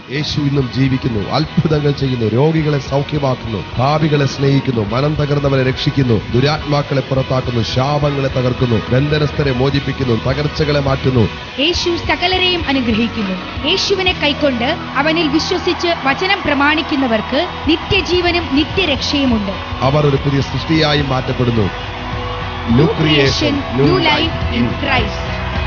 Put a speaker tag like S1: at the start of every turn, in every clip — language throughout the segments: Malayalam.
S1: യേശു ഇന്നും ജീവിക്കുന്നു അത്ഭുതങ്ങൾ ചെയ്യുന്നു രോഗികളെ സൗഖ്യമാക്കുന്നു ഭാവികളെ സ്നേഹിക്കുന്നു മനം തകർന്നവരെ രക്ഷിക്കുന്നു ദുരാത്മാക്കളെ പുറത്താക്കുന്നു ശാപങ്ങളെ തകർക്കുന്നു ബന്ധനസ്ഥരെ മോചിപ്പിക്കുന്നു തകർച്ചകളെ മാറ്റുന്നു
S2: യേശു സകലരെയും അനുഗ്രഹിക്കുന്നു യേശുവിനെ കൈക്കൊണ്ട് അവനിൽ വിശ്വസിച്ച് വചനം പ്രമാണിക്കുന്നവർക്ക് നിത്യജീവനും നിത്യരക്ഷയുമുണ്ട്
S1: അവർ ഒരു പുതിയ സൃഷ്ടിയായി മാറ്റപ്പെടുന്നു
S2: new creation new life in Christ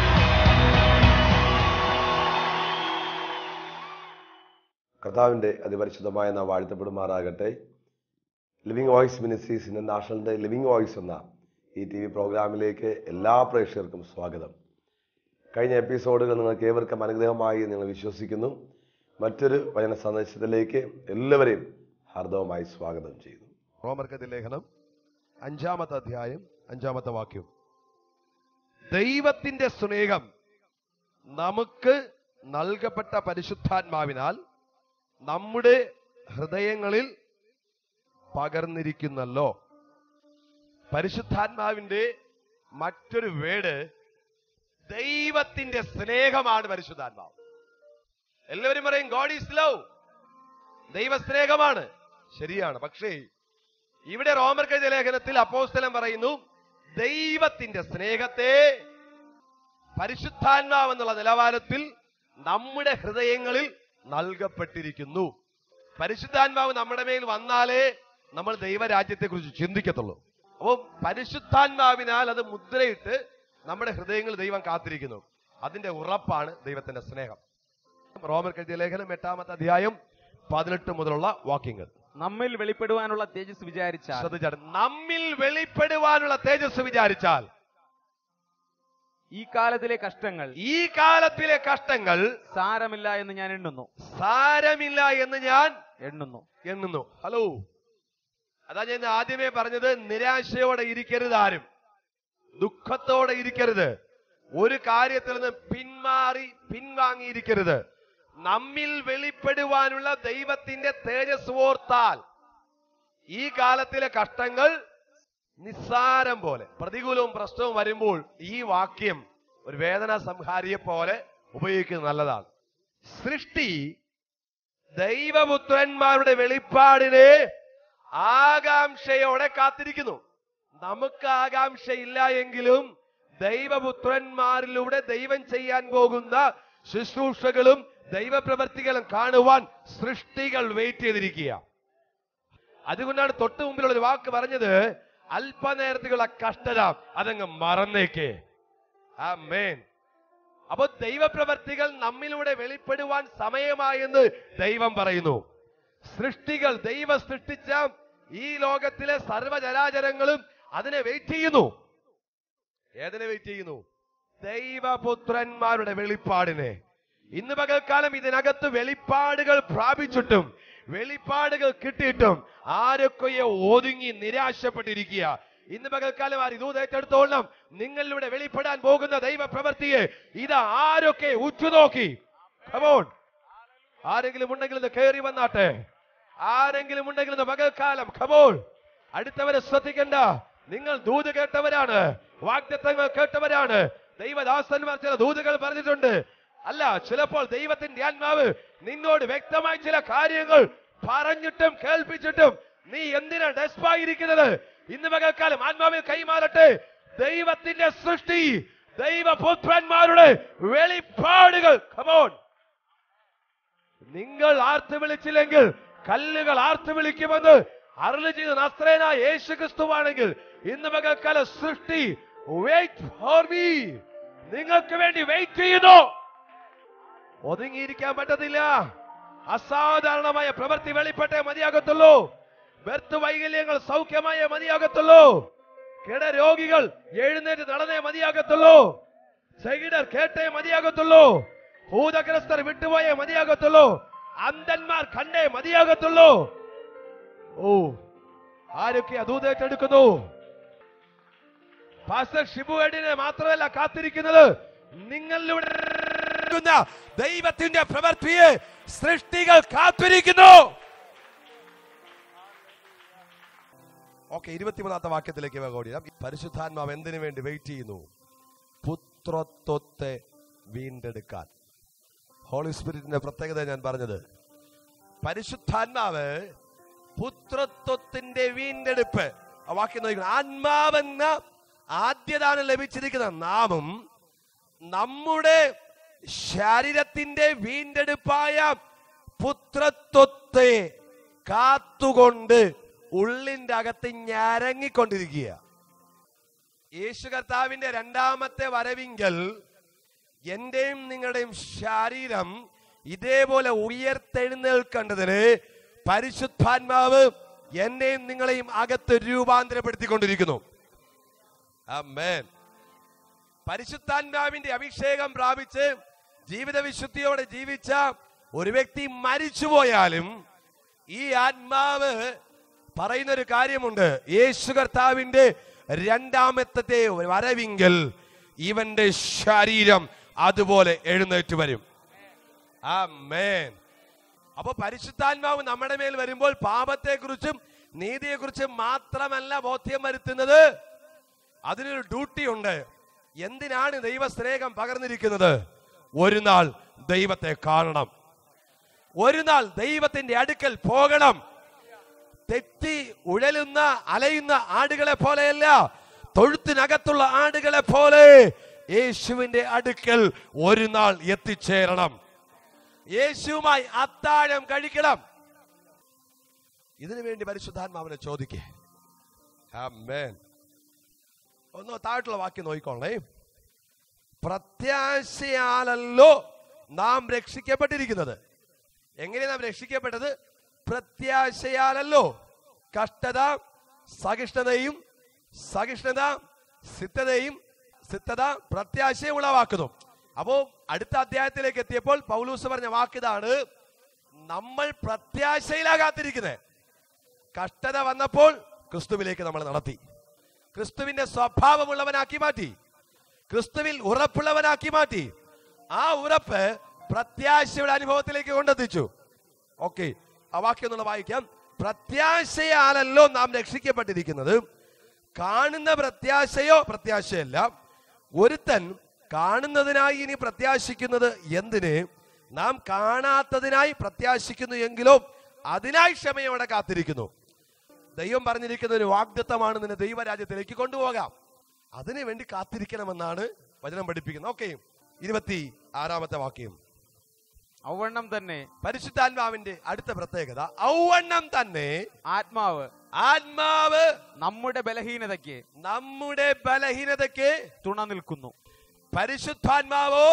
S3: കർത്താവിൻ്റെ അതിപരിശുദ്ധമായ നാം വാഴ്ത്തപ്പെടുമാറാകട്ടെ ലിവിങ് വോയിസ് മിനിസ്ട്രീസ് ഇന്റർനാഷണലിൻ്റെ ലിവിങ് വോയിസ് എന്ന ഈ ടി വി പ്രോഗ്രാമിലേക്ക് എല്ലാ പ്രേക്ഷകർക്കും സ്വാഗതം കഴിഞ്ഞ എപ്പിസോഡുകൾ നിങ്ങൾക്ക് ഏവർക്കും അനുഗ്രഹമായി എന്ന് നിങ്ങൾ വിശ്വസിക്കുന്നു മറ്റൊരു വചന സന്ദേശത്തിലേക്ക് എല്ലാവരെയും ഹാർദവമായി സ്വാഗതം ചെയ്യുന്നു
S1: റോമർക്കത്തി ലേഖനം അഞ്ചാമത്തെ അധ്യായം അഞ്ചാമത്തെ വാക്യം ദൈവത്തിന്റെ സ്നേഹം നമുക്ക് നൽകപ്പെട്ട പരിശുദ്ധാത്മാവിനാൽ നമ്മുടെ ഹൃദയങ്ങളിൽ പകർന്നിരിക്കുന്നല്ലോ പരിശുദ്ധാത്മാവിന്റെ മറ്റൊരു വേട് ദൈവത്തിന്റെ സ്നേഹമാണ് പരിശുദ്ധാത്മാവ് എല്ലാവരും പറയും ഗോഡ് ഈസ് ലവ് ദൈവസ്നേഹമാണ് ശരിയാണ് പക്ഷേ ഇവിടെ റോമർ കെഴുതിയ ലേഖനത്തിൽ അപ്പോസ്തലൻ പറയുന്നു ദൈവത്തിന്റെ സ്നേഹത്തെ പരിശുദ്ധാത്മാവ് എന്നുള്ള നിലവാരത്തിൽ നമ്മുടെ ഹൃദയങ്ങളിൽ നൽകപ്പെട്ടിരിക്കുന്നു പരിശുദ്ധാത്മാവ് നമ്മുടെ മേൽ വന്നാലേ നമ്മൾ ദൈവരാജ്യത്തെ കുറിച്ച് ചിന്തിക്കത്തുള്ളൂ അപ്പോൾ പരിശുദ്ധാത്മാവിനാൽ അത് മുദ്രയിട്ട് നമ്മുടെ ഹൃദയങ്ങൾ ദൈവം കാത്തിരിക്കുന്നു അതിന്റെ ഉറപ്പാണ് ദൈവത്തിന്റെ സ്നേഹം റോമർ കെഴുതിയ ലേഖനം എട്ടാമത്തെ അധ്യായം പതിനെട്ട് മുതലുള്ള വാക്യങ്ങൾ
S4: നമ്മിൽ വെളിപ്പെടുവാനുള്ള തേജസ് വിചാരിച്ചാൽ
S1: ശ്രദ്ധിച്ചാൽ നമ്മിൽ വെളിപ്പെടുവാനുള്ള തേജസ് വിചാരിച്ചാൽ
S4: ഈ കാലത്തിലെ കഷ്ടങ്ങൾ
S1: ഈ കാലത്തിലെ കഷ്ടങ്ങൾ
S4: സാരമില്ല എന്ന് ഞാൻ എണ്ണുന്നു
S1: സാരമില്ല എന്ന് ഞാൻ
S4: എണ്ണുന്നു
S1: എണ്ണുന്നു ഹലോ അതാ ഞാൻ ആദ്യമേ പറഞ്ഞത് നിരാശയോടെ ഇരിക്കരുത് ആരും ദുഃഖത്തോടെ ഇരിക്കരുത് ഒരു കാര്യത്തിൽ നിന്ന് പിന്മാറി പിൻവാങ്ങിയിരിക്കരുത് നമ്മിൽ വെളിപ്പെടുവാനുള്ള ദൈവത്തിന്റെ തേജസ് ഓർത്താൽ ഈ കാലത്തിലെ കഷ്ടങ്ങൾ നിസ്സാരം പോലെ പ്രതികൂലവും പ്രശ്നവും വരുമ്പോൾ ഈ വാക്യം ഒരു വേദന സംഹാരിയെ പോലെ ഉപയോഗിക്കുന്നത് നല്ലതാണ് സൃഷ്ടി ദൈവപുത്രന്മാരുടെ വെളിപ്പാടിനെ ആകാംക്ഷയോടെ കാത്തിരിക്കുന്നു നമുക്ക് ആകാംക്ഷയില്ല എങ്കിലും ദൈവപുത്രന്മാരിലൂടെ ദൈവം ചെയ്യാൻ പോകുന്ന ശുശ്രൂഷകളും ദൈവപ്രവർത്തികളും കാണുവാൻ സൃഷ്ടികൾ വെയിറ്റ് ചെയ്തിരിക്കുക അതുകൊണ്ടാണ് തൊട്ടു മുമ്പിലുള്ള ഒരു വാക്ക് പറഞ്ഞത് അല്പനേരത്തേക്കുള്ള കഷ്ടത അതങ്ങ് മറന്നേക്കേ ആ മേൻ അപ്പൊ ദൈവപ്രവർത്തികൾ നമ്മിലൂടെ വെളിപ്പെടുവാൻ സമയമായെന്ന് ദൈവം പറയുന്നു സൃഷ്ടികൾ ദൈവം സൃഷ്ടിച്ച ഈ ലോകത്തിലെ സർവചരാചരങ്ങളും അതിനെ വെയിറ്റ് ചെയ്യുന്നു ഏതിനെ വെയിറ്റ് ചെയ്യുന്നു ദൈവപുത്രന്മാരുടെ വെളിപ്പാടിനെ ഇന്ന് പകൽക്കാലം ഇതിനകത്ത് വെളിപ്പാടുകൾ പ്രാപിച്ചിട്ടും വെളിപ്പാടുകൾ കിട്ടിയിട്ടും ആരൊക്കെയോ ഒതുങ്ങി നിരാശപ്പെട്ടിരിക്കുക ഇന്ന് പകൽക്കാലം ആര് ഇതൂത് ഏറ്റെടുത്തോളണം നിങ്ങളിലൂടെ വെളിപ്പെടാൻ പോകുന്ന ദൈവ പ്രവൃത്തിയെ ഇത് ആരൊക്കെ ഉറ്റുനോക്കി കമോൺ ആരെങ്കിലും ഉണ്ടെങ്കിൽ ഇത് കയറി വന്നാട്ടെ ആരെങ്കിലും ഉണ്ടെങ്കിൽ ഇന്ന് പകൽക്കാലം കമോൺ അടുത്തവരെ ശ്രദ്ധിക്കണ്ട നിങ്ങൾ ദൂത് കേട്ടവരാണ് വാഗ്ദത്തങ്ങൾ കേട്ടവരാണ് ദൈവദാസന്മാർ ചില ദൂതുകൾ പറഞ്ഞിട്ടുണ്ട് അല്ല ചിലപ്പോൾ ദൈവത്തിന്റെ ആത്മാവ് നിന്നോട് വ്യക്തമായി ചില കാര്യങ്ങൾ പറഞ്ഞിട്ടും കേൾപ്പിച്ചിട്ടും നീ എന്തിനാ ഡെസ്പായിരിക്കുന്നത് ഇന്ന് പകൽക്കാലം ആത്മാവിൽ കൈമാറട്ടെ ദൈവത്തിന്റെ സൃഷ്ടി ദൈവപുത്രന്മാരുടെ വെളിപ്പാടുകൾ കമോൺ നിങ്ങൾ ആർത്ത് വിളിച്ചില്ലെങ്കിൽ കല്ലുകൾ ആർത്ത് വിളിക്കുമെന്ന് അരുളി ചെയ്ത നസ്രേനായ യേശു ക്രിസ്തുവാണെങ്കിൽ ഇന്ന് പകൽക്കാല സൃഷ്ടി വെയിറ്റ് ഫോർ മീ നിങ്ങൾക്ക് വേണ്ടി വെയിറ്റ് ചെയ്യുന്നു ഒതുങ്ങിയിരിക്കാൻ പറ്റത്തില്ല അസാധാരണമായ പ്രവൃത്തി വെളിപ്പെട്ടേ മതിയാകത്തുള്ളൂ ബർത്ത് വൈകല്യങ്ങൾ സൗഖ്യമായ മതിയാകത്തുള്ളൂ കിടരോഗികൾ എഴുന്നേറ്റ് നടന്നേ മതിയാകത്തുള്ളൂ ചെകിടർ കേട്ടേ മതിയാകത്തുള്ളൂ ഭൂതഗ്രസ്തർ വിട്ടുപോയേ മതിയാകത്തുള്ളൂ അന്ധന്മാർ കണ്ടേ മതിയാകത്തുള്ളൂ ഓ ആരൊക്കെ അതൂതേറ്റെടുക്കുന്നു പാസ്റ്റർ ഷിബുവേഡിനെ മാത്രമല്ല കാത്തിരിക്കുന്നത് നിങ്ങളിലൂടെ നടക്കുന്ന ദൈവത്തിന്റെ പ്രവൃത്തിയെ സൃഷ്ടികൾ കാത്തിരിക്കുന്നു ഓക്കെ ഇരുപത്തിമൂന്നാമത്തെ വാക്യത്തിലേക്ക് വേഗം പരിശുദ്ധാത്മാവ് എന്തിനു വേണ്ടി വെയിറ്റ് ചെയ്യുന്നു പുത്രത്വത്തെ വീണ്ടെടുക്കാൻ ഹോളി സ്പിരിറ്റിന്റെ പ്രത്യേകത ഞാൻ പറഞ്ഞത് പരിശുദ്ധാത്മാവ് പുത്രത്വത്തിന്റെ വീണ്ടെടുപ്പ് ആ വാക്യം നോക്കണം ആത്മാവെന്ന ആദ്യദാനം ലഭിച്ചിരിക്കുന്ന നാമം നമ്മുടെ ശരീരത്തിന്റെ വീണ്ടെടുപ്പായ പുത്രത്വത്തെ കാത്തുകൊണ്ട് ഉള്ളിന്റെ അകത്ത് ഞരങ്ങിക്കൊണ്ടിരിക്കുക യേശു കർത്താവിന്റെ രണ്ടാമത്തെ വരവിങ്കൽ എന്റെയും നിങ്ങളുടെയും ശരീരം ഇതേപോലെ ഉയർത്തെഴുന്നേൽക്കേണ്ടതിന് പരിശുദ്ധാത്മാവ് എന്നെയും നിങ്ങളെയും അകത്ത് രൂപാന്തരപ്പെടുത്തിക്കൊണ്ടിരിക്കുന്നു ആമേൻ പരിശുദ്ധാത്മാവിന്റെ അഭിഷേകം പ്രാപിച്ച് ജീവിത വിശുദ്ധിയോടെ ജീവിച്ച ഒരു വ്യക്തി മരിച്ചുപോയാലും ഈ ആത്മാവ് പറയുന്ന ഒരു കാര്യമുണ്ട് യേശു കർത്താവിന്റെ രണ്ടാമത്തെ വരവിങ്കൽ ഇവന്റെ ശരീരം അതുപോലെ എഴുന്നേറ്റ് വരും ആ മേൻ അപ്പൊ പരിശുദ്ധാത്മാവ് നമ്മുടെ മേൽ വരുമ്പോൾ പാപത്തെക്കുറിച്ചും നീതിയെക്കുറിച്ചും മാത്രമല്ല ബോധ്യം വരുത്തുന്നത് അതിനൊരു ഡ്യൂട്ടി ഉണ്ട് എന്തിനാണ് ദൈവ സ്നേഹം പകർന്നിരിക്കുന്നത് ഒരു നാൾ ദൈവത്തെ കാണണം ഒരു നാൾ ദൈവത്തിന്റെ അടുക്കൽ പോകണം തെറ്റി ഉഴലുന്ന അലയുന്ന ആടുകളെ പോലെയല്ല തൊഴുത്തിനകത്തുള്ള ആടുകളെ പോലെ യേശുവിന്റെ അടുക്കൽ ഒരു നാൾ എത്തിച്ചേരണം യേശുവുമായി അത്താഴം കഴിക്കണം ഇതിനു വേണ്ടി പരിശുദ്ധാത്മാവിനെ ചോദിക്കേ ആമേൻ ഒന്ന് താഴെയുള്ള വാക്യം നോക്കിക്കോളേ പ്രത്യാശയാലല്ലോ നാം രക്ഷിക്കപ്പെട്ടിരിക്കുന്നത് എങ്ങനെ നാം രക്ഷിക്കപ്പെട്ടത് പ്രത്യാശയാലല്ലോ കഷ്ടത സഹിഷ്ണുതയും സഹിഷ്ണുത സിദ്ധതയും സിദ്ധത പ്രത്യാശയെ ഉളവാക്കുന്നു അപ്പോ അടുത്ത അധ്യായത്തിലേക്ക് എത്തിയപ്പോൾ പൗലൂസ് പറഞ്ഞ വാക്കിതാണ് നമ്മൾ പ്രത്യാശയിലാ കാത്തിരിക്കുന്നത് കഷ്ടത വന്നപ്പോൾ ക്രിസ്തുവിലേക്ക് നമ്മൾ നടത്തി ക്രിസ്തുവിന്റെ സ്വഭാവമുള്ളവനാക്കി മാറ്റി ക്രിസ്തുവിൽ ഉറപ്പുള്ളവനാക്കി മാറ്റി ആ ഉറപ്പ് പ്രത്യാശയുടെ അനുഭവത്തിലേക്ക് കൊണ്ടെത്തിച്ചു ഓക്കെ ആ വാക്യം എന്നുള്ള വായിക്കാം പ്രത്യാശയാലല്ലോ നാം രക്ഷിക്കപ്പെട്ടിരിക്കുന്നത് കാണുന്ന പ്രത്യാശയോ പ്രത്യാശയല്ല ഒരുത്തൻ കാണുന്നതിനായി ഇനി പ്രത്യാശിക്കുന്നത് എന്തിന് നാം കാണാത്തതിനായി പ്രത്യാശിക്കുന്നു എങ്കിലോ അതിനായി ക്ഷമയോടെ കാത്തിരിക്കുന്നു ദൈവം പറഞ്ഞിരിക്കുന്ന ഒരു വാഗ്ദത്തമാണ് നിന്നെ ദൈവരാജ്യത്തിലേക്ക് കൊണ്ടുപോകാം അതിനു വേണ്ടി കാത്തിരിക്കണമെന്നാണ് വചനം പഠിപ്പിക്കുന്നത് ഓക്കെ ഇരുപത്തി ആറാമത്തെ വാക്യം
S4: ഔവണ്ണം തന്നെ
S1: പരിശുദ്ധാത്മാവിന്റെ അടുത്ത പ്രത്യേകത ഔവണ്ണം തന്നെ
S4: ആത്മാവ്
S1: ആത്മാവ്
S4: നമ്മുടെ ബലഹീനതയ്ക്ക്
S1: നമ്മുടെ ബലഹീനതയ്ക്ക്
S4: തുണ നിൽക്കുന്നു
S1: പരിശുദ്ധാത്മാവോ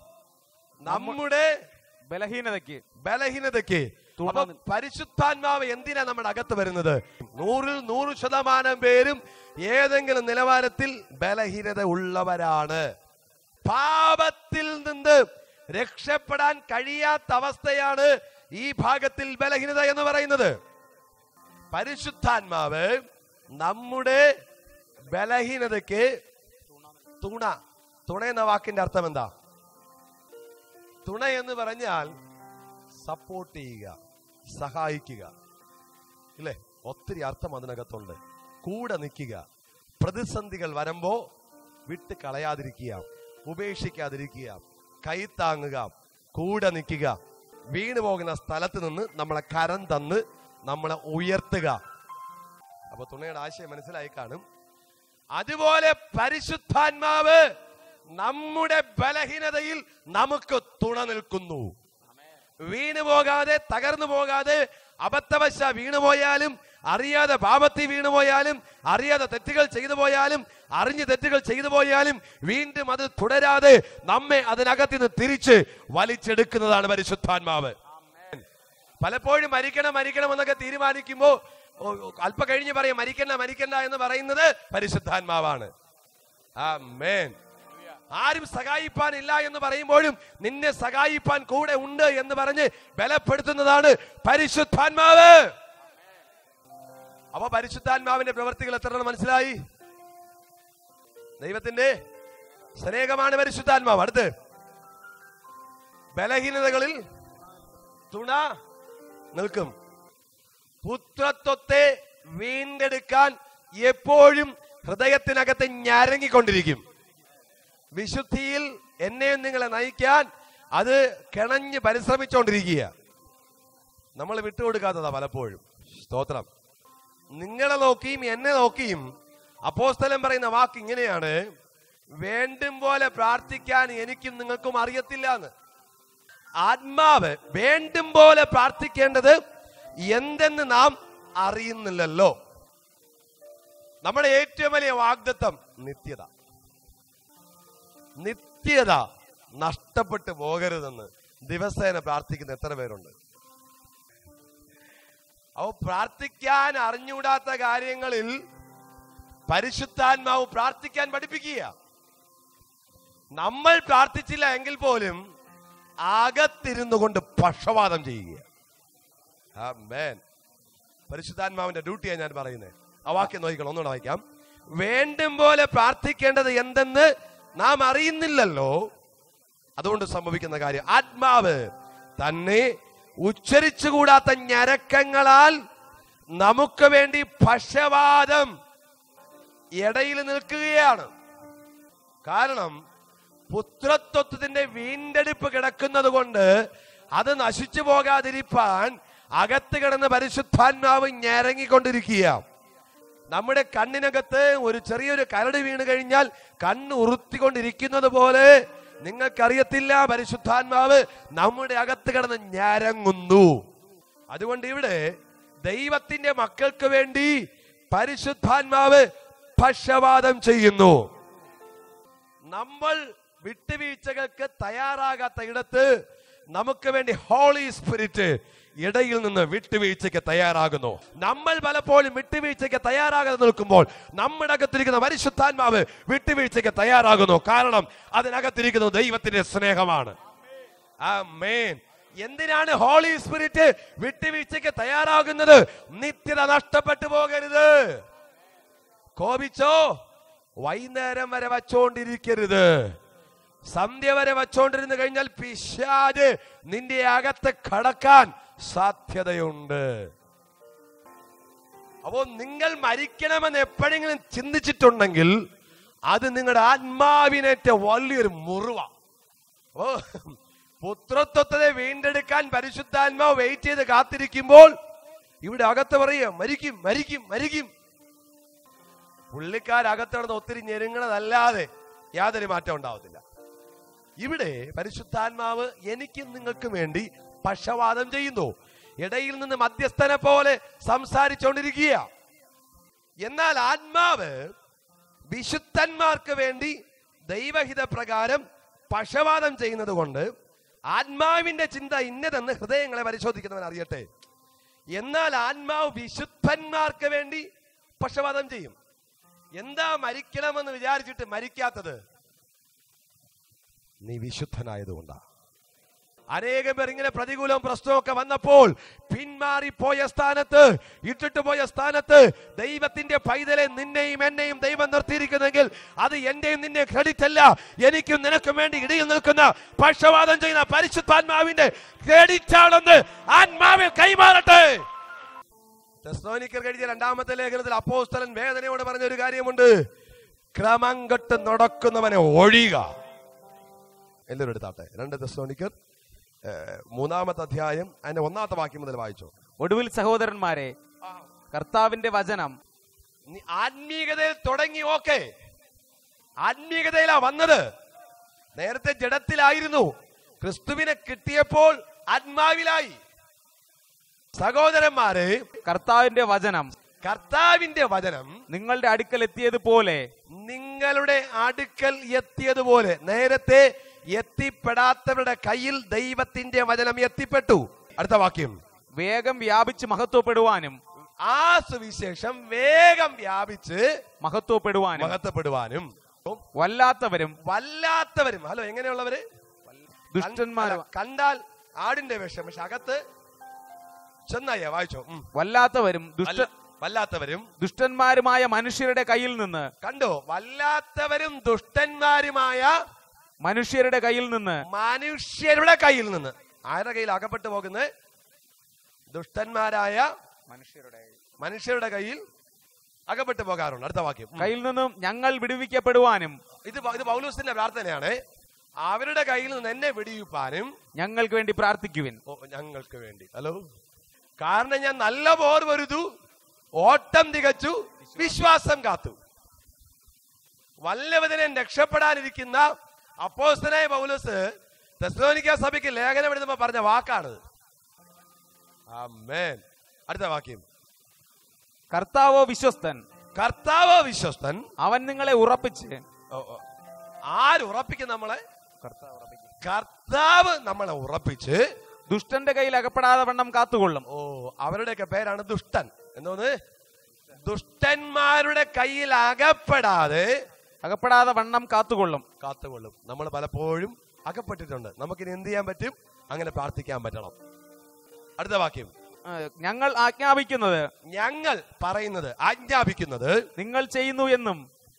S1: നമ്മുടെ
S4: ബലഹീനതയ്ക്ക്
S1: ബലഹീനതയ്ക്ക്
S4: തുണ
S1: അപ്പൊ
S4: നി-
S1: പരിശുദ്ധാത്മാവ് എന്തിനാ നമ്മുടെ അകത്ത് വരുന്നത് നൂറിൽ നൂറ് ശതമാനം പേരും ഏതെങ്കിലും നിലവാരത്തിൽ ബലഹീനത ഉള്ളവരാണ് പാപത്തിൽ നിന്ന് രക്ഷപ്പെടാൻ കഴിയാത്ത അവസ്ഥയാണ് ഈ ഭാഗത്തിൽ ബലഹീനത എന്ന് പറയുന്നത് പരിശുദ്ധാത്മാവ് നമ്മുടെ ബലഹീനതയ്ക്ക് തുണ തുണ എന്ന വാക്കിന്റെ അർത്ഥം എന്താ തുണ എന്ന് പറഞ്ഞാൽ സപ്പോർട്ട് ചെയ്യുക സഹായിക്കുക ഇല്ലേ ഒത്തിരി അർത്ഥം അതിനകത്തുണ്ട് കൂടെ നിൽക്കുക പ്രതിസന്ധികൾ വരുമ്പോ വിട്ട് കളയാതിരിക്കുക ഉപേക്ഷിക്കാതിരിക്കുക കൈത്താങ്ങുക കൂടെ നിൽക്കുക വീണു പോകുന്ന സ്ഥലത്ത് നിന്ന് നമ്മളെ കരം തന്ന് നമ്മളെ ഉയർത്തുക അപ്പൊ തുണയുടെ ആശയം മനസ്സിലായി കാണും അതുപോലെ പരിശുദ്ധാത്മാവ് നമ്മുടെ ബലഹീനതയിൽ നമുക്ക് തുണ നിൽക്കുന്നു വീണു പോകാതെ തകർന്നു പോകാതെ അബദ്ധവശ വീണുപോയാലും അറിയാതെ പാപത്തിൽ വീണുപോയാലും അറിയാതെ തെറ്റുകൾ ചെയ്തു പോയാലും അറിഞ്ഞ് തെറ്റുകൾ ചെയ്തു പോയാലും വീണ്ടും അത് തുടരാതെ നമ്മെ അതിനകത്ത് നിന്ന് തിരിച്ച് വലിച്ചെടുക്കുന്നതാണ് പരിശുദ്ധാത്മാവ് പലപ്പോഴും മരിക്കണം മരിക്കണം എന്നൊക്കെ തീരുമാനിക്കുമ്പോ ഓ, ഓ, അല്പം കഴിഞ്ഞ് പറയും മരിക്കണ്ട മരിക്കണ്ട എന്ന് പറയുന്നത് പരിശുദ്ധാത്മാവാണ് ആ മേൻ ആരും സഹായിപ്പാനില്ല എന്ന് പറയുമ്പോഴും നിന്നെ സഹായിപ്പാൻ കൂടെ ഉണ്ട് എന്ന് പറഞ്ഞ് ബലപ്പെടുത്തുന്നതാണ് പരിശുദ്ധാത്മാവ് അപ്പൊ പരിശുദ്ധാത്മാവിന്റെ പ്രവർത്തികൾ എത്ര മനസ്സിലായി ദൈവത്തിന്റെ സ്നേഹമാണ് പരിശുദ്ധാത്മാവ് അടുത്ത് ബലഹീനതകളിൽ തുണ നിൽക്കും പുത്രത്വത്തെ വീണ്ടെടുക്കാൻ എപ്പോഴും ഹൃദയത്തിനകത്ത് ഞരങ്ങിക്കൊണ്ടിരിക്കും വിശുദ്ധിയിൽ എന്നെയും നിങ്ങളെ നയിക്കാൻ അത് കിണഞ്ഞ് പരിശ്രമിച്ചുകൊണ്ടിരിക്കുക നമ്മൾ വിട്ടുകൊടുക്കാത്തതാ പലപ്പോഴും സ്തോത്രം നിങ്ങളെ നോക്കിയും എന്നെ നോക്കിയും അപ്പോസ്തലൻ പറയുന്ന വാക്ക് ഇങ്ങനെയാണ് വേണ്ടും പോലെ പ്രാർത്ഥിക്കാൻ എനിക്കും നിങ്ങൾക്കും അറിയത്തില്ല എന്ന് ആത്മാവ് വേണ്ടും പോലെ പ്രാർത്ഥിക്കേണ്ടത് എന്തെന്ന് നാം അറിയുന്നില്ലല്ലോ നമ്മുടെ ഏറ്റവും വലിയ വാഗ്ദത്വം നിത്യത നിത്യത നഷ്ടപ്പെട്ടു പോകരുതെന്ന് ദിവസേന പ്രാർത്ഥിക്കുന്ന എത്ര പേരുണ്ട് അപ്പൊ പ്രാർത്ഥിക്കാൻ അറിഞ്ഞുകൂടാത്ത കാര്യങ്ങളിൽ പരിശുദ്ധാത്മാവ് പ്രാർത്ഥിക്കാൻ പഠിപ്പിക്കുക നമ്മൾ പ്രാർത്ഥിച്ചില്ല എങ്കിൽ പോലും അകത്തിരുന്നു കൊണ്ട് പക്ഷപാതം ചെയ്യുക ആമേൻ. പരിശുദ്ധാത്മാവിന്റെ ഡ്യൂട്ടിയാണ് ഞാൻ പറയുന്നത് ആ വാക്യം നോക്കിക്കണം ഒന്നുകൂടെ വായിക്കാം വേണ്ടും പോലെ പ്രാർത്ഥിക്കേണ്ടത് എന്തെന്ന് നാം അറിയുന്നില്ലല്ലോ അതുകൊണ്ട് സംഭവിക്കുന്ന കാര്യം ആത്മാവ് തന്നെ ഉച്ചരിച്ചുകൂടാത്ത ഞരക്കങ്ങളാൽ നമുക്ക് വേണ്ടി പക്ഷപാതം ഇടയിൽ നിൽക്കുകയാണ് കാരണം പുത്രത്വത്തിന്റെ വീണ്ടെടുപ്പ് കിടക്കുന്നത് കൊണ്ട് അത് നശിച്ചു പോകാതിരിപ്പാൻ അകത്ത് കിടന്ന പരിശുദ്ധാത്മാവ് ഞരങ്ങിക്കൊണ്ടിരിക്കുക നമ്മുടെ കണ്ണിനകത്ത് ഒരു ചെറിയൊരു കരട് വീണ് കഴിഞ്ഞാൽ കണ്ണ് ഉറുത്തിക്കൊണ്ടിരിക്കുന്നത് പോലെ നിങ്ങൾക്കറിയത്തില്ല പരിശുദ്ധാത്മാവ് നമ്മുടെ അകത്ത് കിടന്ന് ഞരങ്ങുന്നു അതുകൊണ്ട് ഇവിടെ ദൈവത്തിന്റെ മക്കൾക്ക് വേണ്ടി പരിശുദ്ധാത്മാവ് പക്ഷപാതം ചെയ്യുന്നു നമ്മൾ വിട്ടുവീഴ്ചകൾക്ക് തയ്യാറാകാത്ത ഇടത്ത് നമുക്ക് വേണ്ടി ഹോളി സ്പിരിറ്റ് ഇടയിൽ നിന്ന് വിട്ടുവീഴ്ചയ്ക്ക് തയ്യാറാകുന്നു നമ്മൾ പലപ്പോഴും വിട്ടുവീഴ്ചയ്ക്ക് തയ്യാറാകാതെ നിൽക്കുമ്പോൾ നമ്മുടെ അകത്തിരിക്കുന്ന പരിശുദ്ധാത്മാവ് വിട്ടുവീഴ്ചയ്ക്ക് തയ്യാറാകുന്നു കാരണം അതിനകത്തിരിക്കുന്നത് ദൈവത്തിന്റെ സ്നേഹമാണ് ആമേൻ എന്തിനാണ് ഹോളി സ്പിരിറ്റ് വിട്ടുവീഴ്ചയ്ക്ക് തയ്യാറാകുന്നത് നിത്യത നഷ്ടപ്പെട്ടു പോകരുത് കോപിച്ചോ വൈകുന്നേരം വരെ വച്ചോണ്ടിരിക്കരുത് സന്ധ്യ വരെ വച്ചോണ്ടിരുന്നു കഴിഞ്ഞാൽ പിശാജ് നിന്റെ അകത്ത് കടക്കാൻ സാധ്യതയുണ്ട് അപ്പോ നിങ്ങൾ മരിക്കണമെന്ന് എപ്പോഴെങ്കിലും ചിന്തിച്ചിട്ടുണ്ടെങ്കിൽ അത് നിങ്ങളുടെ ആത്മാവിനേറ്റ വലിയൊരു മുറിവ ഓ പുത്രത്വത്തെ വീണ്ടെടുക്കാൻ പരിശുദ്ധാത്മാവ് വെയിറ്റ് ചെയ്ത് കാത്തിരിക്കുമ്പോൾ ഇവിടെ അകത്ത് പറയുക മരിക്കും മരിക്കും മരിക്കും പുള്ളിക്കാരകത്ത് കിടന്ന് ഒത്തിരി ഞെരുങ്ങണതല്ലാതെ യാതൊരു മാറ്റം ഉണ്ടാവത്തില്ല ഇവിടെ പരിശുദ്ധാത്മാവ് എനിക്കും നിങ്ങൾക്കും വേണ്ടി പക്ഷവാദം ചെയ്യുന്നു ഇടയിൽ നിന്ന് മധ്യസ്ഥനെ പോലെ സംസാരിച്ചുകൊണ്ടിരിക്കുക എന്നാൽ ആത്മാവ് വിശുദ്ധന്മാർക്ക് വേണ്ടി ദൈവഹിത പ്രകാരം പക്ഷവാദം ചെയ്യുന്നത് കൊണ്ട് ആത്മാവിന്റെ ചിന്ത ഇന്നതെന്ന് ഹൃദയങ്ങളെ പരിശോധിക്കുന്നവൻ അറിയട്ടെ എന്നാൽ ആത്മാവ് വിശുദ്ധന്മാർക്ക് വേണ്ടി പക്ഷവാദം ചെയ്യും എന്താ മരിക്കണമെന്ന് വിചാരിച്ചിട്ട് മരിക്കാത്തത് നീ വിശുദ്ധനായതുകൊണ്ടാ അനേകം പേർ ഇങ്ങനെ പ്രതികൂലവും പ്രശ്നമൊക്കെ വന്നപ്പോൾ പിന്മാറിപ്പോയ സ്ഥാനത്ത് ഇട്ടിട്ട് പോയ സ്ഥാനത്ത് ദൈവത്തിന്റെ പൈതലെ നിന്നെയും എന്നെയും ദൈവം നിർത്തിയിരിക്കുന്നെങ്കിൽ അത് എന്റെയും നിന്റെ ക്രെഡിറ്റ് അല്ല എനിക്കും നിനക്കും വേണ്ടി ഇടയിൽ നിൽക്കുന്ന പക്ഷവാദം ചെയ്യുന്ന പരിശുദ്ധാത്മാവിന്റെ ക്രെഡിറ്റ് ആണെന്ന് ആത്മാവിൽ കൈമാറട്ടെ തെസ്സലോനിക്കർ എഴുതിയ രണ്ടാമത്തെ ലേഖനത്തിൽ അപ്പോസ്തലൻ വേദനയോട് പറഞ്ഞ ഒരു കാര്യമുണ്ട് ക്രമം കെട്ട് നടക്കുന്നവനെ ഒഴിയുക എല്ലാവരും എടുത്താട്ടെ രണ്ട് തെസ്സലോനിക്കർ ഏഹ്, മൂന്നാമത്തെ അധ്യായം അതിന്റെ ഒന്നാമത്തെ വാക്യം മുതൽ വായിച്ചോ
S4: ഒടുവിൽ സഹോദരന്മാരെ കർത്താവിന്റെ വചനം
S1: നീ ആത്മീയതയിൽ തുടങ്ങി ഓക്കെ ആത്മീയതയിലാ വന്നത് നേരത്തെ ജഡത്തിലായിരുന്നു ക്രിസ്തുവിനെ കിട്ടിയപ്പോൾ ആത്മാവിലായി സഹോദരന്മാരെ
S4: കർത്താവിന്റെ വചനം
S1: കർത്താവിന്റെ വചനം
S4: നിങ്ങളുടെ അടുക്കൽ എത്തിയതുപോലെ
S1: നിങ്ങളുടെ അടുക്കൽ എത്തിയതുപോലെ നേരത്തെ എത്തിപ്പെടാത്തവരുടെ കയ്യിൽ ദൈവത്തിന്റെ വചനം എത്തിപ്പെട്ടു അടുത്ത വാക്യം
S4: വേഗം വ്യാപിച്ച് മഹത്വപ്പെടുവാനും
S1: ആ സുവിശേഷം വേഗം വ്യാപിച്ച്
S4: മഹത്വപ്പെടുവാനും
S1: മഹത്വപ്പെടുവാനും
S4: വല്ലാത്തവരും
S1: വല്ലാത്തവരും ഹലോ എങ്ങനെയുള്ളവര്
S4: ദുഷ്ടന്മാരും
S1: അല്ല, കണ്ടാൽ ആടിന്റെ വേഷം പക്ഷെ അകത്ത് ചെന്നായ വായിച്ചോ ഉം.
S4: വല്ലാത്തവരും ദുഷ്ട
S1: വല്ല- വല്ലാത്തവരും
S4: ദുഷ്ടന്മാരുമായ മനുഷ്യരുടെ കയ്യിൽ നിന്ന്
S1: കണ്ടോ വല്ലാത്തവരും ദുഷ്ടന്മാരുമായ
S4: മനുഷ്യരുടെ കയ്യിൽ നിന്ന്
S1: മനുഷ്യരുടെ കയ്യിൽ നിന്ന് ആരുടെ കയ്യിൽ അകപ്പെട്ടു പോകുന്നത് ദുഷ്ടന്മാരായ
S4: മനുഷ്യരുടെ
S1: മനുഷ്യരുടെ കയ്യിൽ അകപ്പെട്ടു പോകാറുണ്ട് അടുത്ത വാക്യം ഉം.
S4: കയ്യിൽ നിന്നും ഞങ്ങൾ വിടുവിക്കപ്പെടുവാനും
S1: ഇത് പ- ഇത് പൗലൂസിന്റെ പ്രാർത്ഥനയാണ് അവരുടെ കയ്യിൽ നിന്ന് എന്നെ വെടിയിപ്പാനും
S4: ഞങ്ങൾക്ക് വേണ്ടി പ്രാർത്ഥിക്കുവിൻ
S1: ഓ, ഞങ്ങൾക്ക് വേണ്ടി ഹലോ കാരണം ഞാൻ നല്ല പോർ വരുതു ഓട്ടം തികച്ചു വിശ്വാസം കാത്തു വല്ലവതിനെ രക്ഷപ്പെടാനിരിക്കുന്ന അപ്പോസ്തനായ പൗലോസ് തെസ്ലോനിക്ക സഭയ്ക്ക് ലേഖനം എഴുതുമ്പോ പറഞ്ഞ വാക്കാണ് ആമേൻ അടുത്ത വാക്യം
S4: കർത്താവോ വിശ്വസ്തൻ
S1: കർത്താവ് വിശ്വസ്തൻ
S4: അവൻ നിങ്ങളെ ഉറപ്പിച്ച്
S1: ഓ, ഓ. ആര് ഉറപ്പിക്കും നമ്മളെ കർത്താവ് നമ്മളെ ഉറപ്പിച്ച്
S4: ദുഷ്ടന്റെ കയ്യിൽ അകപ്പെടാതെ വണ്ണം കാത്തുകൊള്ളും
S1: ഓ അവരുടെയൊക്കെ പേരാണ് ദുഷ്ടൻ എന്തോന്ന് ദുഷ്ടന്മാരുടെ കയ്യിൽ അകപ്പെടാതെ
S4: അകപ്പെടാതെ വണ്ണം കാത്തുകൊള്ളും
S1: കാത്തുകൊള്ളും നമ്മൾ പലപ്പോഴും അകപ്പെട്ടിട്ടുണ്ട് നമുക്കിനി എന്ത് ചെയ്യാൻ പറ്റും അങ്ങനെ പ്രാർത്ഥിക്കാൻ പറ്റണം അടുത്ത വാക്യം
S4: ആ, ഞങ്ങൾ ആജ്ഞാപിക്കുന്നത്
S1: ഞങ്ങൾ പറയുന്നത് ആജ്ഞാപിക്കുന്നത്
S4: നിങ്ങൾ ചെയ്യുന്നു എന്നും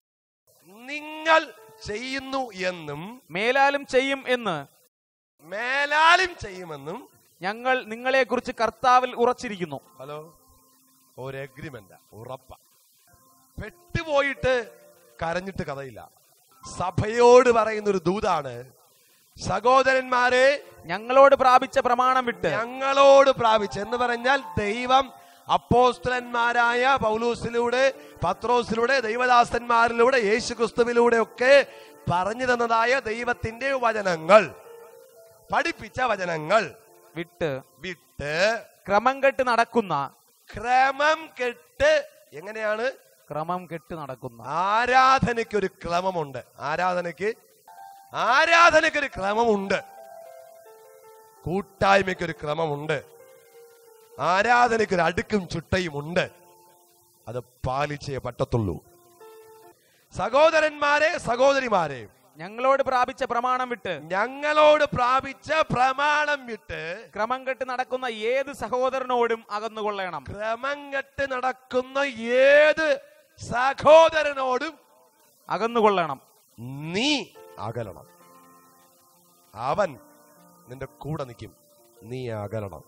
S1: നിങ്ങൾ ചെയ്യുന്നു എന്നും
S4: മേലാലും ചെയ്യും എന്ന്
S1: മേലാലും ചെയ്യുമെന്നും
S4: ഞങ്ങൾ നിങ്ങളെക്കുറിച്ച് കർത്താവിൽ ഉറച്ചിരിക്കുന്നു
S1: ഹലോ ഒരു എഗ്രിമെന്റ് ഉറപ്പ പെട്ടുപോയിട്ട് കരഞ്ഞിട്ട് കഥയില്ല സഭയോട് പറയുന്ന ഒരു ദൂതാണ് സഹോദരന്മാരെ
S4: ഞങ്ങളോട് പ്രാപിച്ച പ്രമാണം വിട്ട്
S1: ഞങ്ങളോട് പ്രാപിച്ച് എന്ന് പറഞ്ഞാൽ ദൈവം അപ്പോസ്തലന്മാരായ പൗലൂസിലൂടെ പത്രോസിലൂടെ ദൈവദാസന്മാരിലൂടെ യേശു ക്രിസ്തുവിലൂടെ ഒക്കെ പറഞ്ഞു തന്നതായ ദൈവത്തിന്റെ വചനങ്ങൾ പഠിപ്പിച്ച വചനങ്ങൾ
S4: വിട്ട്
S1: വിട്ട്
S4: ക്രമം കെട്ട് നടക്കുന്ന
S1: ക്രമം കെട്ട് എങ്ങനെയാണ്
S4: ക്രമം കെട്ട് നടക്കുന്ന
S1: ആരാധനയ്ക്ക് ഒരു ക്രമമുണ്ട് ആരാധനയ്ക്ക് ആരാധനയ്ക്ക് ഒരു ക്രമമുണ്ട് കൂട്ടായ്മയ്ക്ക് ഒരു ക്രമമുണ്ട് ആരാധനയ്ക്ക് ഒരു അടുക്കും ചുട്ടയും ഉണ്ട് അത് പാലിച്ചേ പറ്റത്തുള്ളൂ സഹോദരന്മാരെ സഹോദരിമാരെ
S4: ഞങ്ങളോട് പ്രാപിച്ച പ്രമാണം വിട്ട്
S1: ഞങ്ങളോട് പ്രാപിച്ച പ്രമാണം വിട്ട്
S4: ക്രമം കെട്ട് നടക്കുന്ന ഏത് സഹോദരനോടും അകന്നുകൊള്ളണം
S1: ക്രമം കെട്ട് നടക്കുന്ന ഏത് സഹോദരനോടും
S4: അകന്നുകൊള്ളണം
S1: നീ അകലണം അവൻ നിന്റെ കൂടെ നിൽക്കും നീ അകലണം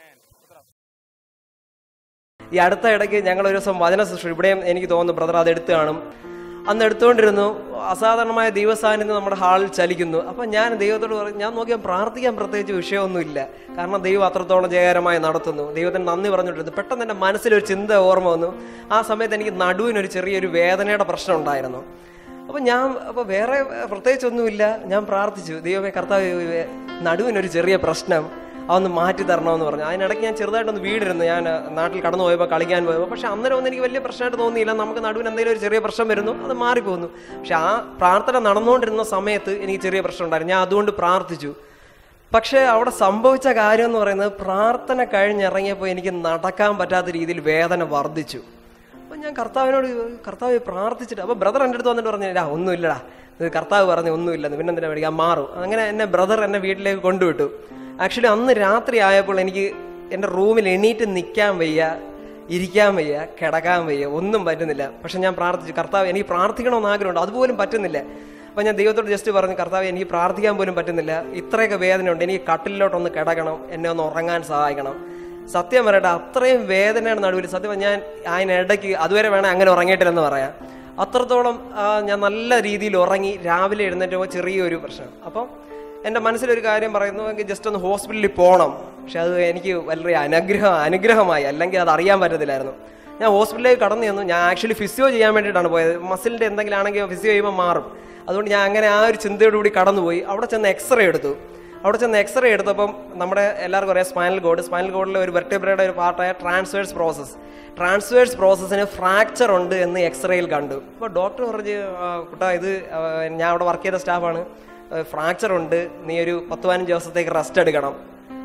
S5: ഈ അടുത്ത ഇടയ്ക്ക് ഞങ്ങൾ ഒരു ദിവസം വചന ശുശ്രൂഷ ഇവിടെയും എനിക്ക് തോന്നുന്നു ബ്രദർ അത് എടുത്തു കാണും അന്ന് എടുത്തുകൊണ്ടിരുന്നു അസാധാരണമായ ദൈവസാന്നിധ്യം നമ്മുടെ ഹാളിൽ ചലിക്കുന്നു അപ്പം ഞാൻ ദൈവത്തോട് പറഞ്ഞു ഞാൻ നോക്കിയാൽ പ്രാർത്ഥിക്കാൻ പ്രത്യേകിച്ച് വിഷയമൊന്നുമില്ല കാരണം ദൈവം അത്രത്തോളം ജയകരമായി നടത്തുന്നു ദൈവത്തിന് നന്ദി പറഞ്ഞുകൊണ്ടിരുന്നു പെട്ടെന്ന് എൻ്റെ മനസ്സിലൊരു ചിന്ത ഓർമ്മ വന്നു ആ സമയത്ത് എനിക്ക് നടുവിനൊരു ചെറിയൊരു വേദനയുടെ പ്രശ്നം ഉണ്ടായിരുന്നു അപ്പം ഞാൻ അപ്പോൾ വേറെ പ്രത്യേകിച്ചൊന്നുമില്ല ഞാൻ പ്രാർത്ഥിച്ചു ദൈവമേ കർത്താവ് നടുവിനൊരു ചെറിയ പ്രശ്നം അതൊന്ന് മാറ്റി തരണമെന്ന് പറഞ്ഞു അതിനിടയ്ക്ക് ഞാൻ ചെറുതായിട്ടൊന്ന് വീടിരുന്നു ഞാൻ നാട്ടിൽ കടന്നു പോയപ്പോൾ കളിക്കാൻ പോയപ്പോൾ പക്ഷെ അന്നേരം ഒന്നും എനിക്ക് വലിയ പ്രശ്നമായിട്ട് തോന്നിയില്ല നമുക്ക് നടുവിന് എന്തെങ്കിലും ഒരു ചെറിയ പ്രശ്നം വരുന്നു അത് മാറിപ്പോകുന്നു പക്ഷെ ആ പ്രാർത്ഥന നടന്നുകൊണ്ടിരുന്ന സമയത്ത് എനിക്ക് ചെറിയ പ്രശ്നം ഉണ്ടായിരുന്നു ഞാൻ അതുകൊണ്ട് പ്രാർത്ഥിച്ചു പക്ഷേ അവിടെ സംഭവിച്ച കാര്യം എന്ന് പറയുന്നത് പ്രാർത്ഥന കഴിഞ്ഞിറങ്ങിയപ്പോൾ എനിക്ക് നടക്കാൻ പറ്റാത്ത രീതിയിൽ വേദന വർദ്ധിച്ചു അപ്പം ഞാൻ കർത്താവിനോട് കർത്താവ് പ്രാർത്ഥിച്ചിട്ട് അപ്പോൾ ബ്രദർ എൻ്റെ അടുത്ത് വന്നിട്ട് പറഞ്ഞു "ഇല്ല, ഒന്നുമില്ലടാ ഇത് കർത്താവ് പറഞ്ഞു ഒന്നുമില്ലെന്ന് പിന്നെ എന്തിനാ മേടിക്കാൻ മാറും അങ്ങനെ എന്നെ ബ്രദർ എന്നെ വീട്ടിലേക്ക് കൊണ്ടുവിട്ടു ആക്ച്വലി അന്ന് രാത്രി ആയപ്പോൾ എനിക്ക് എൻ്റെ റൂമിൽ എണീറ്റ് നിൽക്കാൻ വയ്യ ഇരിക്കാൻ വയ്യ കിടക്കാൻ വയ്യ ഒന്നും പറ്റുന്നില്ല പക്ഷെ ഞാൻ പ്രാർത്ഥിച്ചു കർത്താവ് എനിക്ക് പ്രാർത്ഥിക്കണമെന്ന് ആഗ്രഹമുണ്ട് അതുപോലും പറ്റുന്നില്ല അപ്പം ഞാൻ ദൈവത്തോട് ജസ്റ്റ് പറഞ്ഞു കർത്താവ് എനിക്ക് പ്രാർത്ഥിക്കാൻ പോലും പറ്റുന്നില്ല ഇത്രയൊക്കെ വേദനയുണ്ട് എനിക്ക് കട്ടിലോട്ടൊന്ന് കിടക്കണം എന്നെ ഒന്ന് ഉറങ്ങാൻ സഹായിക്കണം സത്യം പറയട്ടെ അത്രയും വേദനയുടെ നടുവിൽ സത്യം പറഞ്ഞാൽ ഞാൻ അതിനിടയ്ക്ക് അതുവരെ വേണേൽ അങ്ങനെ ഉറങ്ങിയിട്ടില്ലെന്ന് പറയാം അത്രത്തോളം ആ, ഞാൻ നല്ല രീതിയിൽ ഉറങ്ങി രാവിലെ എഴുന്നേറ്റപ്പോൾ ചെറിയൊരു പ്രശ്നം അപ്പം എൻ്റെ മനസ്സിലൊരു കാര്യം പറയുന്നു എനിക്ക് ജസ്റ്റ് ഒന്ന് ഹോസ്പിറ്റലിൽ പോകണം പക്ഷെ അത് എനിക്ക് വലിയ അനുഗ്രഹം അനുഗ്രഹമായി അല്ലെങ്കിൽ അത് അറിയാൻ പറ്റത്തില്ലായിരുന്നു ഞാൻ ഹോസ്പിറ്റലിലേക്ക് കടന്നു ചെന്നു ഞാൻ ആക്ച്വലി ഫിസിയോ ചെയ്യാൻ വേണ്ടിയിട്ടാണ് പോയത് മസിലിൻ്റെ എന്തെങ്കിലും ആണെങ്കിൽ ഫിസിയോ ചെയ്യുമ്പോൾ മാറും അതുകൊണ്ട് ഞാൻ അങ്ങനെ ആ ഒരു ചിന്തയോടുകൂടി കടന്നുപോയി അവിടെ ചെന്ന് എക്സ്റേ എടുത്തു അവിടെ ചെന്ന് എക്സ്റേ എടുത്തപ്പം നമ്മുടെ എല്ലാവർക്കും അറിയാം സ്പൈനൽ കോഡ് സ്പൈനൽ കോഡിലെ ഒരു വെർട്ടിബ്രയുടെ ഒരു പാർട്ടായ ട്രാൻസ്വേഴ്സ് പ്രോസസ്സ് ട്രാൻസ്വേഴ്സ് പ്രോസസ്സിന് ഫ്രാക്ചർ ഉണ്ട് എന്ന് എക്സ്റേയിൽ കണ്ടു അപ്പോൾ ഡോക്ടർ പറഞ്ഞ് "ആ, കുട്ടാ ഇത് ആ, ഞാൻ അവിടെ വർക്ക് ചെയ്ത സ്റ്റാഫാണ് ഫ്രാക്ചർ ഉണ്ട് നീ ഒരു പത്ത് പതിനഞ്ച് ദിവസത്തേക്ക് റെസ്റ്റ് എടുക്കണം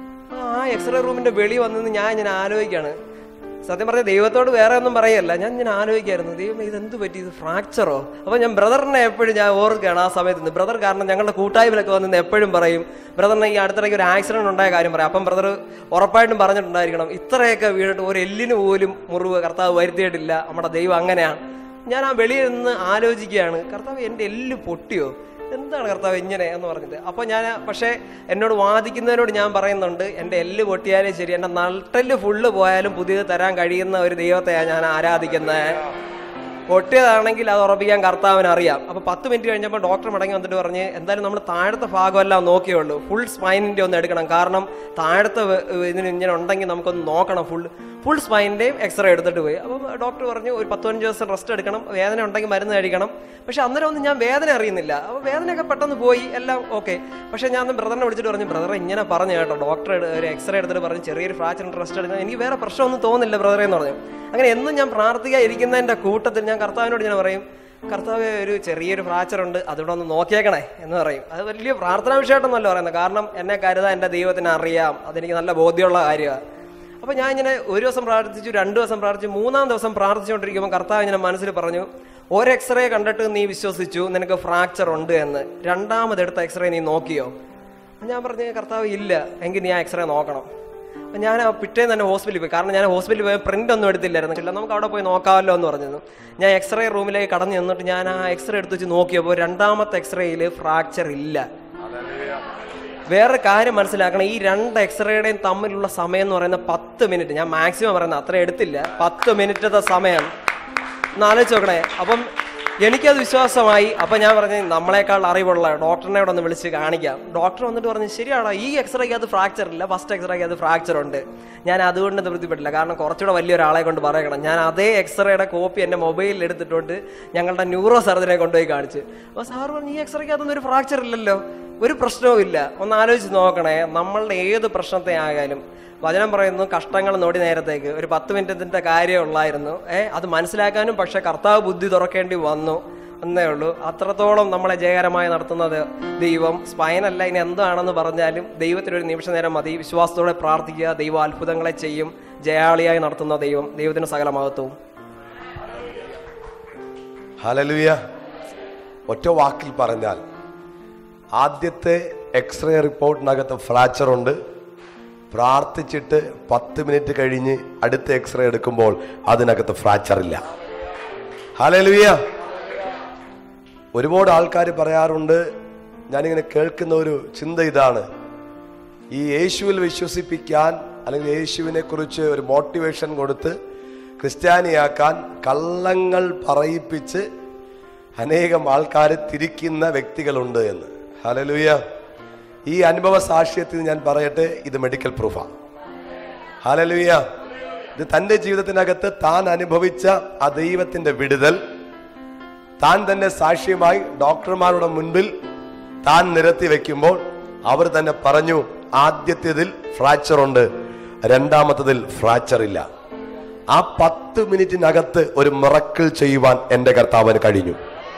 S5: ആ എക്സ്റേ റൂമിന്റെ വെളി വന്നെന്ന് ഞാൻ ഇങ്ങനെ ആലോചിക്കാണ് സത്യം പറഞ്ഞ ദൈവത്തോട് വേറെ ഒന്നും പറയല്ല ഞാൻ ഇങ്ങനെ ആലോചിക്കായിരുന്നു ദൈവം ഇത് എന്ത് പറ്റി ഇത് ഫ്രാക്ചറോ അപ്പൊ ഞാൻ ബ്രദറിനെ എപ്പോഴും ഞാൻ ഓർക്കുകയാണ് ആ സമയത്ത് നിന്ന് ബ്രദർ കാരണം ഞങ്ങളുടെ കൂട്ടായ്മയിലൊക്കെ വന്ന് എപ്പോഴും പറയും ബ്രദറിനെ ഈ അടുത്തിടയ്ക്ക് ഒരു ആക്സിഡന്റ് ഉണ്ടായ കാര്യം പറയും അപ്പം ബ്രദർ ഉറപ്പായിട്ടും പറഞ്ഞിട്ടുണ്ടായിരിക്കണം ഇത്രയൊക്കെ വീണിട്ട് ഒരു എല്ലിന് പോലും മുറിവ് കർത്താവ് വരുത്തിയിട്ടില്ല നമ്മുടെ ദൈവം അങ്ങനെയാണ് ഞാൻ ആ വെളിയിൽ നിന്ന് ആലോചിക്കുകയാണ് കർത്താവ് എൻ്റെ എല്ല് പൊട്ടിയോ എന്താണ് കർത്താവ് ഇങ്ങനെ എന്ന് പറഞ്ഞത് അപ്പോൾ ഞാൻ പക്ഷേ എന്നോട് വാദിക്കുന്നതിനോട് ഞാൻ പറയുന്നുണ്ട് എൻ്റെ എല്ല് പൊട്ടിയാലും ശരി എൻ്റെ നട്ടല് ഫുള്ള് പോയാലും പുതിയത് തരാൻ കഴിയുന്ന ഒരു ദൈവത്തെയാണ് ഞാൻ ആരാധിക്കുന്നത് പൊട്ടിയതാണെങ്കിൽ അത് ഉറപ്പിക്കാൻ കർത്താവിന് അറിയാം അപ്പൊ പത്ത് മിനിറ്റ് കഴിഞ്ഞപ്പോൾ ഡോക്ടർ മടങ്ങി വന്നിട്ട് പറഞ്ഞ് എന്തായാലും നമ്മൾ താഴത്തെ ഭാഗമെല്ലാം നോക്കിയുള്ളൂ ഫുൾ സ്പൈനിന്റെ ഒന്ന് എടുക്കണം കാരണം താഴത്തെ വ- ഇതിന് ഇങ്ങനെ ഉണ്ടെങ്കിൽ നമുക്കൊന്ന് നോക്കണം ഫുൾ ഫുൾ സ്പൈനിന്റെയും എക്സ്റേ എടുത്തിട്ട് പോയി അപ്പോൾ ഡോക്ടർ പറഞ്ഞു ഒരു പത്ത് പതിനഞ്ച് ദിവസം റെസ്റ്റ് എടുക്കണം വേദന ഉണ്ടെങ്കിൽ മരുന്ന് കഴിക്കണം പക്ഷെ അന്നേരം ഒന്നും ഞാൻ വേദന അറിയുന്നില്ല അപ്പോൾ വേദനയൊക്കെ പെട്ടെന്ന് പോയി എല്ലാം ഓക്കെ പക്ഷെ ഞാൻ ബ്രദറിനെ വിളിച്ചിട്ട് പറഞ്ഞു ബ്രദറെ ഇങ്ങനെ പറഞ്ഞു കേട്ടോ ഡോക്ടർ ഒരു എക്സ്റേ എടുത്തിട്ട് പറഞ്ഞു ചെറിയൊരു ഫ്രാക്ചർ റെസ്റ്റ് എടുക്കണം എനിക്ക് വേറെ പ്രശ്നമൊന്നും തോന്നുന്നില്ല ബ്രദറെ എന്ന് പറഞ്ഞു അങ്ങനെ എന്നും ഞാൻ പ്രാർത്ഥിക്കാൻ ഇരിക്കുന്നതിന്റെ കൂട്ടത്തിൽ ഞാൻ കർത്താവിനോട് ഞാൻ പറയും കർത്താവ് ഒരു ചെറിയൊരു ഫ്രാക്ചർ ഉണ്ട് അതിവിടെ ഒന്ന് നോക്കിയേക്കണേ എന്ന് പറയും അത് വലിയ പ്രാർത്ഥനാ വിഷയമായിട്ടൊന്നല്ല പറയുന്നത് കാരണം എന്നെ കരുതാൻ എൻ്റെ ദൈവത്തിന് അറിയാം അതെനിക്ക് നല്ല ബോധ്യമുള്ള കാര്യമാണ് അപ്പൊ ഞാൻ ഇങ്ങനെ ഒരു ദിവസം പ്രാർത്ഥിച്ചു രണ്ടു ദിവസം പ്രാർത്ഥിച്ചു മൂന്നാം ദിവസം പ്രാർത്ഥിച്ചുകൊണ്ടിരിക്കുമ്പോൾ കർത്താവ് ഇങ്ങനെ മനസ്സിൽ പറഞ്ഞു ഒരു എക്സ്റേ കണ്ടിട്ട് നീ വിശ്വസിച്ചു നിനക്ക് ഫ്രാക്ചർ ഉണ്ട് എന്ന് രണ്ടാമതെടുത്ത എക്സ്റേ നീ നോക്കിയോ അപ്പൊ ഞാൻ പറഞ്ഞു കർത്താവ് ഇല്ല എങ്കിൽ നീ ആ എക്സ്റേ നോക്കണം അപ്പൊ ഞാൻ ആ പിറ്റേന്ന് തന്നെ ഹോസ്പിറ്റലിൽ പോയി കാരണം ഞാൻ ഹോസ്പിറ്റലിൽ പോയി പ്രിന്റ് ഒന്നും എടുത്തില്ലായിരുന്നു ഇല്ല നമുക്ക് അവിടെ പോയി നോക്കാമല്ലോ എന്ന് പറഞ്ഞിരുന്നു ഞാൻ എക്സ്റേ റൂമിലേക്ക് കടന്നു ചെന്നിട്ട് ഞാൻ ആ എക്സ്റേ എടുത്ത് വെച്ച് നോക്കിയപ്പോൾ രണ്ടാമത്തെ എക്സ്റേയിൽ ഫ്രാക്ചർ ഇല്ല വേറെ കാര്യം മനസ്സിലാക്കണം ഈ രണ്ട് എക്സ്റേയുടെയും തമ്മിലുള്ള സമയം എന്ന് പറയുന്നത് പത്ത് മിനിറ്റ് ഞാൻ മാക്സിമം പറയുന്നത് അത്ര എടുത്തില്ല പത്ത് മിനിറ്റത്തെ സമയം ഒന്ന് ആലോചിച്ച് നോക്കണേ അപ്പം എനിക്കത് വിശ്വാസമായി അപ്പൊ ഞാൻ പറഞ്ഞു നമ്മളെക്കാൾ അറിവുള്ള ഡോക്ടറിനെ ഇവിടെ ഒന്ന് വിളിച്ച് കാണിക്കാം ഡോക്ടർ വന്നിട്ട് പറഞ്ഞു ശരിയാണോ ഈ എക്സ്റേക്ക് അത് ഫ്രാക്ചർ ഇല്ല ഫസ്റ്റ് എക്സ്റേക്ക് അത് ഫ്രാക്ചർ ഉണ്ട് ഞാൻ അതുകൊണ്ട് തൃപ്തിപ്പെട്ടില്ല കാരണം കുറച്ചുകൂടെ വലിയൊരാളെ കൊണ്ട് പറയണം ഞാൻ അതേ എക്സ്റേയുടെ കോപ്പി എൻ്റെ മൊബൈലിൽ എടുത്തിട്ടുണ്ട് ഞങ്ങളുടെ ന്യൂറോ സർജനെ കൊണ്ടുപോയി കാണിച്ചു അപ്പോൾ സാർ പറഞ്ഞു ഈ എക്സ്റേക്ക് അതൊന്നും ഒരു ഫ്രാക്ചർ ഇല്ലല്ലോ ഒരു പ്രശ്നവും ഇല്ല ഒന്ന് ആലോചിച്ച് നോക്കണേ നമ്മളുടെ ഏത് പ്രശ്നത്തെ ആയാലും വചനം പറയുന്നു കഷ്ടങ്ങൾ നോടി നേരത്തേക്ക് ഒരു പത്ത് മിനിറ്റത്തിന്റെ കാര്യം ഉള്ളായിരുന്നു ഏ അത് മനസ്സിലാക്കാനും പക്ഷെ കർത്താവ് ബുദ്ധി തുറക്കേണ്ടി വന്നു എന്നേ ഉള്ളൂ അത്രത്തോളം നമ്മളെ ജയകരമായി നടത്തുന്നത് ദൈവം സ്പൈനല്ല ഇനി എന്താണെന്ന് പറഞ്ഞാലും ദൈവത്തിന് ഒരു നിമിഷ നേരം മതി വിശ്വാസത്തോടെ പ്രാർത്ഥിക്കുക ദൈവം അത്ഭുതങ്ങളെ ചെയ്യും ജയാളിയായി നടത്തുന്ന ദൈവം ദൈവത്തിന് സകലമഹത്വവും
S3: ഹലലുയ ഒറ്റ വാക്കിൽ പറഞ്ഞാൽ ആദ്യത്തെ എക്സ്റേ റിപ്പോർട്ടിനകത്ത് ഫ്രാക്ചർ ഉണ്ട് പ്രാർത്ഥിച്ചിട്ട് പത്ത് മിനിറ്റ് കഴിഞ്ഞ് അടുത്ത എക്സ്റേ എടുക്കുമ്പോൾ അതിനകത്ത് ഫ്രാക്ചർ ഇല്ല ഹലലുയ ഒരുപാട് ആൾക്കാർ പറയാറുണ്ട് ഞാനിങ്ങനെ കേൾക്കുന്ന ഒരു ചിന്ത ഇതാണ് ഈ യേശുവിൽ വിശ്വസിപ്പിക്കാൻ അല്ലെങ്കിൽ യേശുവിനെ കുറിച്ച് ഒരു മോട്ടിവേഷൻ കൊടുത്ത് ക്രിസ്ത്യാനിയാക്കാൻ കള്ളങ്ങൾ പറയിപ്പിച്ച് അനേകം ആൾക്കാരെ തിരിക്കുന്ന വ്യക്തികളുണ്ട് എന്ന് ഹലലുയ ഈ അനുഭവ സാക്ഷ്യത്തിൽ ഞാൻ പറയട്ടെ ഇത് മെഡിക്കൽ പ്രൂഫാണ് ഹലലുയ ഇത് തന്റെ ജീവിതത്തിനകത്ത് താൻ അനുഭവിച്ച ആ ദൈവത്തിന്റെ വിടുതൽ താൻ തന്നെ സാക്ഷ്യമായി ഡോക്ടർമാരുടെ മുൻപിൽ താൻ നിരത്തി വെക്കുമ്പോൾ അവർ തന്നെ പറഞ്ഞു ആദ്യത്തേതിൽ ഫ്രാക്ചർ ഉണ്ട് രണ്ടാമത്തതിൽ ഫ്രാക്ചർ ഇല്ല ആ പത്ത് മിനിറ്റിനകത്ത് ഒരു മിറക്കിൾ ചെയ്യുവാൻ എന്റെ കർത്താവിന് കഴിഞ്ഞു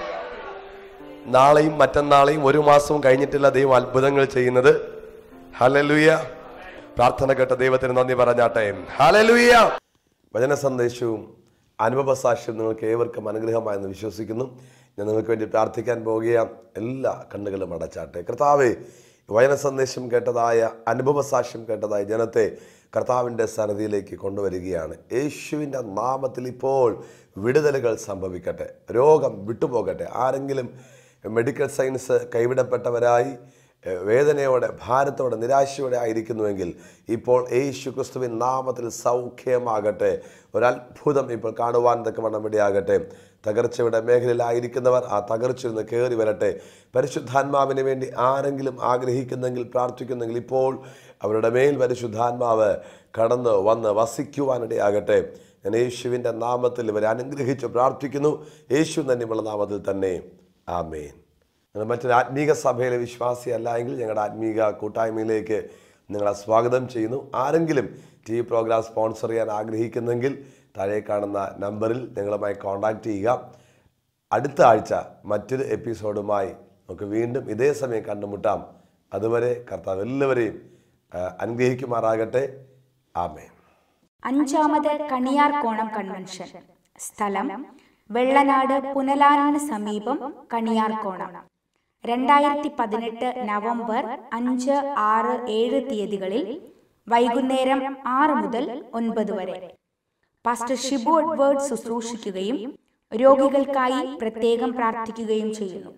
S3: നാളെയും മറ്റന്നാളെയും ഒരു മാസവും കഴിഞ്ഞിട്ടില്ല ദൈവം അത്ഭുതങ്ങൾ ചെയ്യുന്നത് ഹലലുയ പ്രാർത്ഥന കേട്ട ദൈവത്തിന് നന്ദി പറഞ്ഞാട്ടെ ഹലലുയ വചന സന്ദേശവും അനുഭവ സാക്ഷ്യവും നിങ്ങൾക്ക് ഏവർക്കും അനുഗ്രഹമായെന്ന് വിശ്വസിക്കുന്നു ഞാൻ നിങ്ങൾക്ക് വേണ്ടി പ്രാർത്ഥിക്കാൻ പോവുകയാണ് എല്ലാ കണ്ണുകളും അടച്ചാട്ടെ കർത്താവെ വചന സന്ദേശം കേട്ടതായ അനുഭവ സാക്ഷ്യം കേട്ടതായ ജനത്തെ കർത്താവിൻ്റെ സന്നിധിയിലേക്ക് കൊണ്ടുവരികയാണ് യേശുവിൻ്റെ നാമത്തിൽ ഇപ്പോൾ വിടുതലുകൾ സംഭവിക്കട്ടെ രോഗം വിട്ടുപോകട്ടെ ആരെങ്കിലും മെഡിക്കൽ സയൻസ് കൈവിടപ്പെട്ടവരായി എഹ്, വേദനയോടെ ഭാരത്തോടെ നിരാശയോടെ ആയിരിക്കുന്നുവെങ്കിൽ ഇപ്പോൾ യേശു ക്രിസ്തുവിൻ നാമത്തിൽ സൗഖ്യമാകട്ടെ ഒരത്ഭുതം ഇപ്പോൾ കാണുവാൻ തക്കവണ്ണം ഇടയാകട്ടെ തകർച്ചയുടെ മേഖലയിലായിരിക്കുന്നവർ ആ തകർച്ച നിന്ന് കയറി വരട്ടെ പരിശുദ്ധാത്മാവിന് വേണ്ടി ആരെങ്കിലും ആഗ്രഹിക്കുന്നെങ്കിൽ പ്രാർത്ഥിക്കുന്നെങ്കിൽ ഇപ്പോൾ അവരുടെ മേൽ പരിശുദ്ധാത്മാവ് കടന്ന് വന്ന് വസിക്കുവാനിടയാകട്ടെ ഞാൻ യേശുവിൻ്റെ നാമത്തിൽ ഇവരെ അനുഗ്രഹിച്ച് പ്രാർത്ഥിക്കുന്നു യേശു തന്നെയുള്ള നാമത്തിൽ തന്നെ ആമേൻ നിങ്ങൾ മറ്റൊരു ആത്മീക സഭയിലെ വിശ്വാസിയല്ല എങ്കിൽ ഞങ്ങളുടെ ആത്മീക കൂട്ടായ്മയിലേക്ക് നിങ്ങളെ സ്വാഗതം ചെയ്യുന്നു ആരെങ്കിലും ടി വി പ്രോഗ്രാം സ്പോൺസർ ചെയ്യാൻ ആഗ്രഹിക്കുന്നെങ്കിൽ താഴെ കാണുന്ന നമ്പറിൽ ഞങ്ങളുമായി കോൺടാക്റ്റ് ചെയ്യുക അടുത്ത ആഴ്ച മറ്റൊരു എപ്പിസോഡുമായി നമുക്ക് വീണ്ടും ഇതേ സമയം കണ്ടുമുട്ടാം അതുവരെ കർത്താവ് എല്ലാവരെയും ആ, അനുഗ്രഹിക്കുമാറാകട്ടെ ആമേൻ
S2: അഞ്ചാമത് കണിയാർക്കോണം കൺവെൻഷൻ സ്ഥലം വെള്ളനാട് പുനലാലിന് സമീപം കണിയാർക്കോണം രണ്ടായിരത്തി പതിനെട്ട് നവംബർ അഞ്ച് ആറ് ഏഴ് തീയതികളിൽ വൈകുന്നേരം ആറ് മുതൽ ഒൻപത് വരെ പാസ്റ്റർ ഷിബു എഡ്വേർഡ് ശുശ്രൂഷിക്കുകയും രോഗികൾക്കായി പ്രത്യേകം പ്രാർത്ഥിക്കുകയും ചെയ്യുന്നു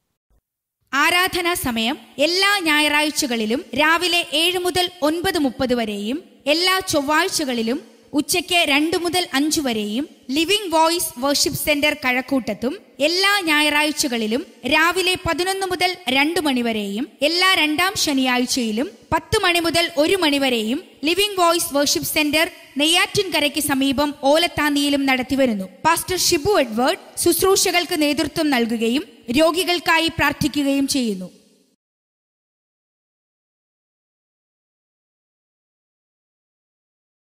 S6: ആരാധനാ സമയം എല്ലാ ഞായറാഴ്ചകളിലും രാവിലെ ഏഴ് മുതൽ ഒൻപത് മുപ്പത് വരെയും എല്ലാ ചൊവ്വാഴ്ചകളിലും ഉച്ചയ്ക്ക് രണ്ടു മുതൽ അഞ്ചു വരെയും ലിവിംഗ് വോയിസ് വർഷിപ്പ് സെന്റർ കഴക്കൂട്ടത്തും എല്ലാ ഞായറാഴ്ചകളിലും രാവിലെ പതിനൊന്ന് മുതൽ രണ്ട് മണിവരെയും എല്ലാ രണ്ടാം ശനിയാഴ്ചയിലും പത്ത് മണി മുതൽ ഒരു മണിവരെയും ലിവിംഗ് വോയിസ് വർഷിപ്പ് സെന്റർ നെയ്യാറ്റിൻകരയ്ക്ക് സമീപം ഓലത്താന്നിയിലും നടത്തിവരുന്നു പാസ്റ്റർ ഷിബു എഡ്വേർഡ് ശുശ്രൂഷകൾക്ക് നേതൃത്വം നൽകുകയും രോഗികൾക്കായി പ്രാർത്ഥിക്കുകയും ചെയ്യുന്നു